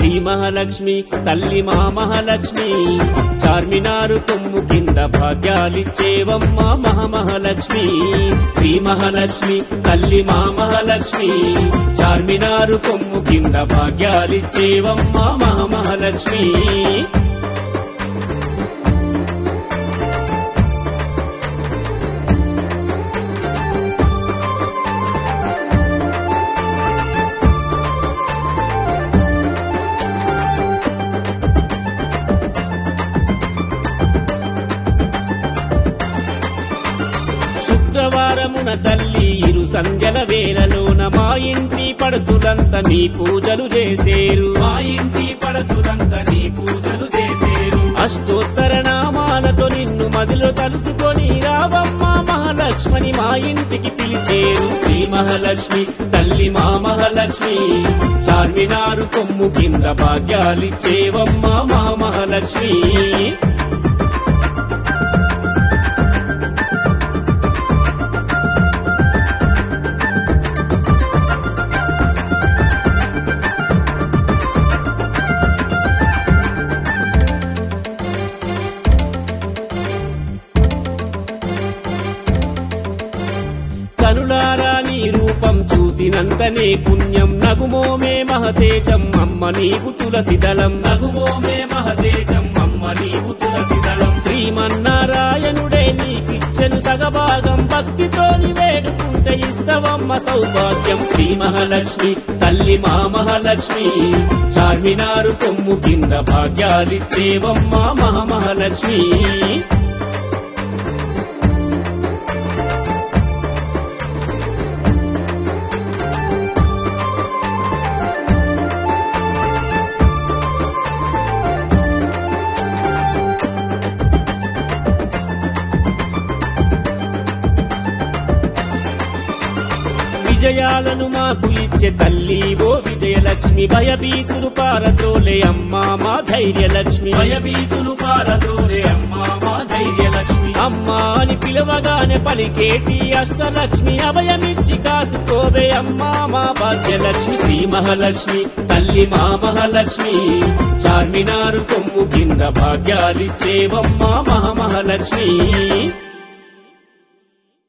శ్రీ మహాలక్ష్మి తల్లి మా మహాలక్ష్మి చార్మినారు కొమ్ము కింద భాగ్యాలిచ్చేవమ్మ మహామహాలక్ష్మి శ్రీ మహాలక్ష్మి తల్లి మా మహాలక్ష్మి చార్మినారు కొమ్ము కింద భాగ్యాలిచ్చేవమ్మ మహామహాలక్ష్మి శుక్రవారమున తల్లి ఇరు సంధ్యల వేళలోన మా ఇంటి పడుతులంతా నీ పూజలు చేసేరు మా ఇంటి పడతులంతా నీ పూజలు చేసేరు అష్టోత్తర నామాలతో నిన్ను మదిలో తలుసుకొని రావమ్మ మహాలక్ష్మని మా ఇంటికి పిలిచేరు శ్రీ మహాలక్ష్మి తల్లి మా మహాలక్ష్మి చార్మినారు కొమ్ము కింద భాగ్యాలిచ్చేవమ్మ మా మహాలక్ష్మి కనులారా నీ రూపం చూసినంతనే పుణ్యం నగుమోమే మహతేజం అమ్మ నీకు తులసిదలం నగుమోమే మహతేజం అమ్మ నీవు తులసిదళం శ్రీమన్నారాయణుడే నీకిచ్చెను సగభాగం భక్తితోని వేడుకుంటే ఇస్తవమ్మ సౌభాగ్యం శ్రీ మహాలక్ష్మి తల్లి మా మహాలక్ష్మి చార్మినారు కొమ్ము కింద భాగ్యాలిచ్చేవమ్మ మహామహాలక్ష్మి విజయాలను మాకు ఇచ్చే తల్లి ఓ విజయలక్ష్మి భయభీతులు పారద్రోలే అమ్మా మా ధైర్యలక్ష్మి భయభీతులు పారదోలే అమ్మ మా ధైర్యలక్ష్మి అమ్మా అని పిలవగానే పలికేటి అష్టలక్ష్మి అభయమిచ్చి కాసుకోవే అమ్మా మా భాగ్యలక్ష్మి శ్రీ మహాలక్ష్మి తల్లి మా మహాలక్ష్మి చార్మినారు కొమ్ము కింద భాగ్యాలిచ్చేవమ్మా మహామహాలక్ష్మి